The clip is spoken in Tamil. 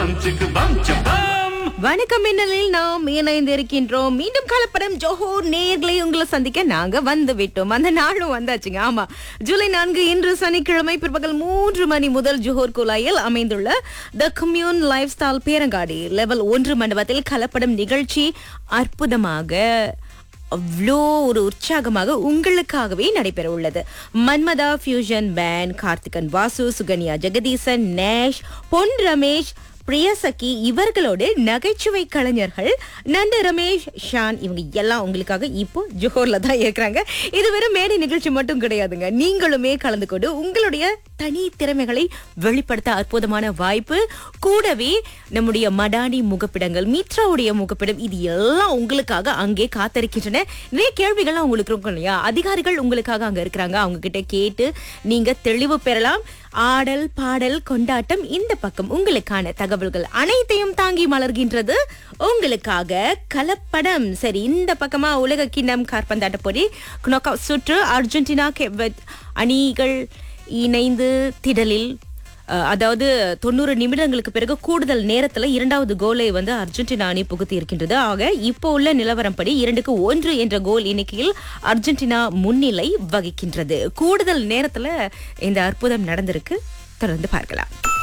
பம் சிக்கு பம் சபம் வணக்கம் மின்னலில் நாம் இணைந்திருக்கின்றோம் மீண்டும் கலப்படம் ஜோஹோர் நேர்களை உங்களை சந்திக்க நாங்க வந்து விட்டோம் அந்த நாளும் வந்தாச்சுங்க ஆமா ஜூலை நான்கு இன்று சனிக்கிழமை பிற்பகல் மூன்று மணி முதல் ஜோஹோர் குழாயில் அமைந்துள்ள த கம்யூன் லைஃப் ஸ்டைல் பேரங்காடி லெவல் ஒன்று மண்டபத்தில் கலப்படம் நிகழ்ச்சி அற்புதமாக அவ்வளோ ஒரு உற்சாகமாக உங்களுக்காகவே நடைபெற உள்ளது மன்மதா ஃபியூஷன் பேண்ட் கார்த்திகன் வாசு சுகன்யா ஜெகதீசன் நேஷ் பொன் ரமேஷ் பிரியசகி இவர்களோடு நகைச்சுவை கலைஞர்கள் நண்டு ரமேஷ் ஷான் இவங்க எல்லாம் உங்களுக்காக இப்போ ஜோஹர்ல தான் இருக்கிறாங்க இது வெறும் மேடை நிகழ்ச்சி மட்டும் கிடையாதுங்க நீங்களுமே கலந்து கொண்டு உங்களுடைய தனி திறமைகளை வெளிப்படுத்த அற்புதமான வாய்ப்பு கூடவே நம்முடைய மடானி முகப்பிடங்கள் மித்ராவுடைய முகப்பிடம் இது எல்லாம் உங்களுக்காக அங்கே காத்திருக்கின்றன நிறைய கேள்விகள்லாம் உங்களுக்கு இருக்கும் இல்லையா அதிகாரிகள் உங்களுக்காக அங்க இருக்கிறாங்க அவங்க கிட்ட கேட்டு நீங்க தெளிவு பெறலாம் ஆடல் பாடல் கொண்டாட்டம் இந்த பக்கம் உங்களுக்கான தகவல்கள் அனைத்தையும் தாங்கி மலர்கின்றது உங்களுக்காக கலப்படம் சரி இந்த பக்கமா உலக கிண்ணம் கார்பந்தாட்ட போட்டி knockout சுற்று அர்ஜென்டினா கெவத் அணிகள் இணைந்து திடலில் அஹ், அதாவது தொண்ணூறு நிமிடங்களுக்கு பிறகு கூடுதல் நேரத்துல இரண்டாவது கோலை வந்து அர்ஜென்டினா அணி புகுத்தி இருக்கின்றது ஆக இப்போ உள்ள நிலவரப்படி இரண்டுக்கு ஒன்று என்ற கோல் எண்ணிக்கையில் அர்ஜென்டினா முன்னிலை வகிக்கின்றது கூடுதல் நேரத்துல இந்த அற்புதம் நடந்திருக்கு தொடர்ந்து பார்க்கலாம்